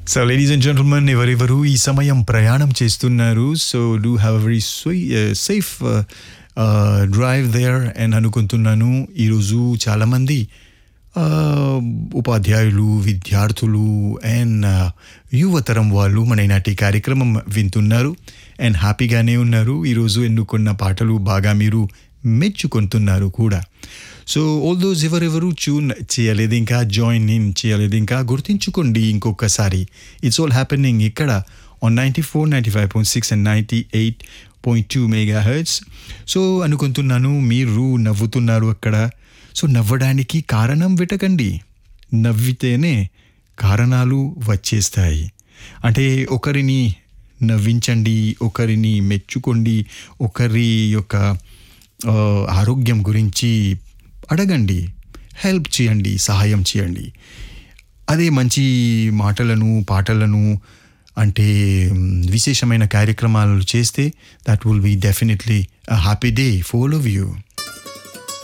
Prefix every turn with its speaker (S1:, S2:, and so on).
S1: so ladies and gentlemen ఎవరెవరు ఈ సమయం ప్రయాణం చేస్తున్నారు so do have very safe drive there and అనుకుంటున్నాను ఈరోజు చాలామంది uh, ఉపాధ్యాయులు విద్యార్థులు అండ్ యువతరం వాళ్ళు మన ఈనాటి కార్యక్రమం వింటున్నారు అండ్ హ్యాపీగానే ఉన్నారు ఈరోజు ఎన్నుకున్న పాటలు బాగా మీరు మెచ్చుకుంటున్నారు కూడా సో ఆల్ దోస్ ఎవరెవరు ట్యూన్ చేయలేదు ఇంకా జాయిన్ ఇన్ చేయలేదు ఇంకా గుర్తించుకోండి ఇంకొకసారి ఇట్స్ ఆల్ హ్యాపెనింగ్ ఇక్కడ on ninety four ninety five point six and ninety eight point two megahertz so అనుకుంటున్నాను మీరు నవ్వుతున్నారు అక్కడ సో నవ్వడానికి కారణం వెతకండి నవ్వితేనే కారణాలు వచ్చేస్తాయి అంటే ఒకరిని నవ్వించండి ఒకరిని మెచ్చుకోండి ఒకరి యొక్క ఆ, ఆరోగ్యం గురించి అడగండి హెల్ప్ చేయండి సహాయం చేయండి అదే మంచి మాటలను పాటలను అంటే మ్, విశేషమైన కార్యక్రమాలు చేస్తే that will be definitely happy day for all of you